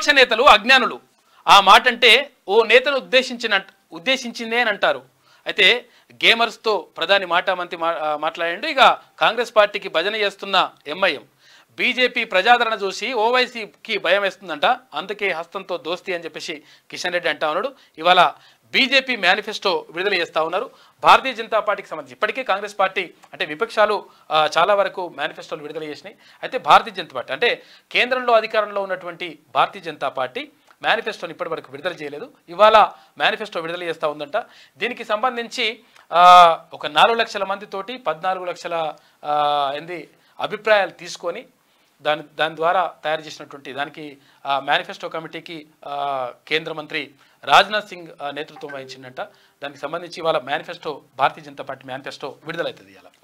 విపక్ష నేతలు అజ్ఞానులు ఆ మాట అంటే ఓ నేతను ఉద్దేశించిన ఉద్దేశించిందే అని అంటారు అయితే గేమర్స్తో ప్రధాని మాటామంతి మా ఆ, మాట్లాడిండు ఇక కాంగ్రెస్ పార్టీకి భజన చేస్తున్న ఎంఐఎం బీజేపీ ప్రజాదరణ చూసి ఓవైసీకి భయం వేస్తుందంట అందుకే హస్తంతో దోస్తి అని చెప్పేసి కిషన్ రెడ్డి అంటా ఉన్నాడు ఇవాళ బీజేపీ మేనిఫెస్టో విడుదల చేస్తా ఉన్నారు భారతీయ జనతా పార్టీకి సంబంధించి ఇప్పటికే కాంగ్రెస్ పార్టీ అంటే విపక్షాలు ఆ, చాలా వరకు మేనిఫెస్టోలు విడుదల చేసినాయి అయితే భారతీయ జనతా పార్టీ అంటే కేంద్రంలో అధికారంలో ఉన్నటువంటి భారతీయ జనతా పార్టీ మేనిఫెస్టోని ఇప్పటి వరకు విడుదల చేయలేదు ఇవాళ మేనిఫెస్టో విడుదల చేస్తూ ఉందంట దీనికి సంబంధించి ఆ, ఒక నాలుగు లక్షల మందితోటి పద్నాలుగు లక్షల ఆ, ఏంది అభిప్రాయాలు తీసుకొని దాని దాని ద్వారా తయారు చేసినటువంటి దానికి ఆ మేనిఫెస్టో కమిటీకి ఆ, కేంద్ర మంత్రి రాజ్నాథ్ సింగ్ ఆ, నేతృత్వం వహించిందంట దానికి సంబంధించి ఇవాళ manifesto Bharatiya Janata Party manifesto విడుదలవుతుంది ఇవాళ